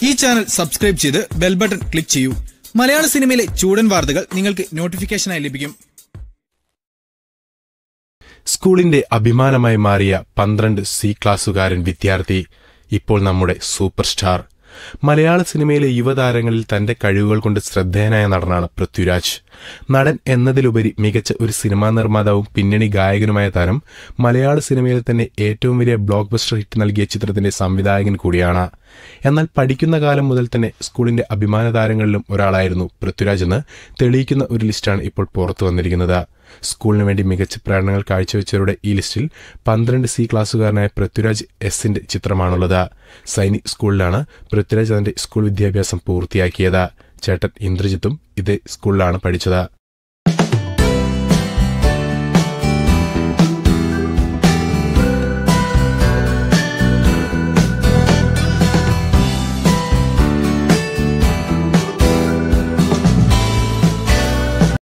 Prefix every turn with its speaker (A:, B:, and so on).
A: ഈ channel subscribe ചെയ്ത് bell button click ചെയ്യൂ മലയാള സിനിമയിലെ ചൂടൻ വാർത്തകൾ നിങ്ങൾക്ക് നോട്ടിഫിക്കേഷനായി ലഭിക്കും
B: സ്കൂളിന്റെ അഭിമാനമായി മാറിയ പന്ത്രണ്ട് സി ക്ലാസ്സുകാരൻ വിദ്യാർത്ഥി ഇപ്പോൾ നമ്മുടെ സൂപ്പർ സ്റ്റാർ മലയാള സിനിമയിലെ യുവതാരങ്ങളിൽ തന്റെ കഴിവുകൾ കൊണ്ട് ശ്രദ്ധേയനായ നടനാണ് പൃഥ്വിരാജ് നടൻ എന്നതിലുപരി മികച്ച ഒരു സിനിമാ നിർമ്മാതാവും പിന്നണി ഗായകനുമായ താരം മലയാള സിനിമയിൽ തന്നെ ഏറ്റവും വലിയ ബ്ലോക്ക് ബസ്റ്റർ ഹിറ്റ് നൽകിയ ചിത്രത്തിന്റെ സംവിധായകൻ കൂടിയാണ് എന്നാൽ പഠിക്കുന്ന കാലം മുതൽ തന്നെ സ്കൂളിന്റെ അഭിമാന താരങ്ങളിലും ഒരാളായിരുന്നു പൃഥ്വിരാജ് എന്ന് തെളിയിക്കുന്ന ഒരു ലിസ്റ്റാണ് ഇപ്പോൾ പുറത്തു വന്നിരിക്കുന്നത് സ്കൂളിന് വേണ്ടി മികച്ച പ്രകടനങ്ങൾ കാഴ്ചവെച്ചവരുടെ ഈ ലിസ്റ്റിൽ പന്ത്രണ്ട് സി ക്ലാസ്സുകാരനായ പൃഥ്വിരാജ് എസിന്റെ ചിത്രമാണുള്ളത് സൈനിക് സ്കൂളിലാണ് പൃഥ്വിരാജ് തന്റെ സ്കൂൾ വിദ്യാഭ്യാസം പൂർത്തിയാക്കിയത് ചേട്ടൻ ഇന്ദ്രജിത്തും ഇതേ സ്കൂളിലാണ് പഠിച്ചത്